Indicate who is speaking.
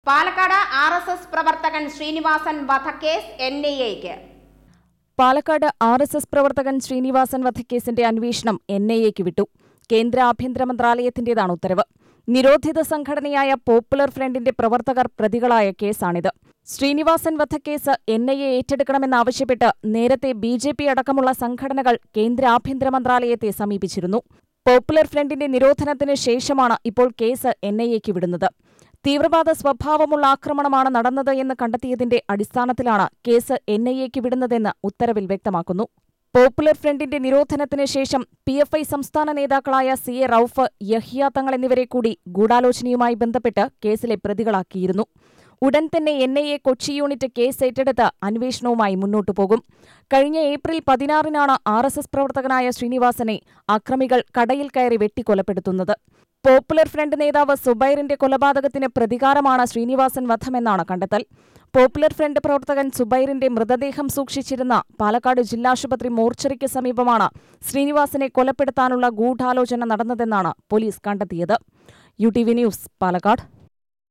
Speaker 1: Palakkad R S S പ്രവർത്തകൻ ശ്രീനിവാസൻ വധക്കേസ് N I എക്ക്
Speaker 2: പാലക്കാട് ആർ എസ് എസ് പ്രവർത്തകൻ ശ്രീനിവാസൻ വധക്കേസിന്റെ അന്വേഷണം എൻ ഐ എക്ക് വിട്ടു കേന്ദ്ര ആഭ്യന്തര മന്ത്രാലയത്തിന്റേതാണ് ഉത്തരവ് നിരോധിത സംഘടനയായ പോപ്പുലർ ഫ്രണ്ടിന്റെ പ്രവർത്തകർ പ്രതികളായ കേസാണിത് ശ്രീനിവാസൻ വധക്കേസ് എൻ ഐ എ ഏറ്റെടുക്കണമെന്നാവശ്യപ്പെട്ട് നേരത്തെ ബി ജെ പി അടക്കമുള്ള സംഘടനകൾ കേന്ദ്ര ആഭ്യന്തര മന്ത്രാലയത്തെ സമീപിച്ചിരുന്നു പോപ്പുലർ ഫ്രണ്ടിന്റെ നിരോധനത്തിന് ശേഷമാണ് ഇപ്പോൾ കേസ് എൻ ഐ എക്ക് വിടുന്നത് തീവ്രവാദ സ്വഭാവമുള്ള ആക്രമണമാണ് നടന്നത് എന്ന് കണ്ടെത്തിയതിന്റെ അടിസ്ഥാനത്തിലാണ് കേസ് എൻ ഐ എക്ക് വിടുന്നതെന്ന് ഉത്തരവിൽ വ്യക്തമാക്കുന്നു പോപ്പുലർ ഫ്രണ്ടിന്റെ നിരോധനത്തിന് ശേഷം പി എഫ് ഐ സംസ്ഥാന നേതാക്കളായ സി എ റൌഫ് യഹിയ തങ്ങൾ എന്നിവരെ കൂടി ഗൂഢാലോചനയുമായി ബന്ധപ്പെട്ട് കേസിലെ പ്രതികളാക്കിയിരുന്നു ഉടൻ തന്നെ N I A Kochi unit case ഏറ്റെടുത്ത് അന്വേഷണവുമായി മുന്നോട്ടു പോകും കഴിഞ്ഞ ഏപ്രിൽ പതിനാറിനാണ് ആർ എസ് എസ് പ്രവർത്തകനായ ശ്രീനിവാസനെ അക്രമികൾ കടയിൽ കയറി വെട്ടിക്കൊലപ്പെടുത്തുന്നത് പോപ്പുലർ ഫ്രണ്ട് നേതാവ് സുബൈറിന്റെ കൊലപാതകത്തിന് പ്രതികാരമാണ് ശ്രീനിവാസൻ വധമെന്നാണ് കണ്ടെത്തൽ പോപ്പുലർ ഫ്രണ്ട് പ്രവർത്തകൻ സുബൈറിന്റെ മൃതദേഹം സൂക്ഷിച്ചിരുന്ന പാലക്കാട് ജില്ലാശുപത്രി മോർച്ചറിക്ക് സമീപമാണ് ശ്രീനിവാസനെ കൊലപ്പെടുത്താനുള്ള ഗൂഢാലോചന നടന്നതെന്നാണ് പോലീസ് കണ്ടെത്തിയത് U T V news Palakkad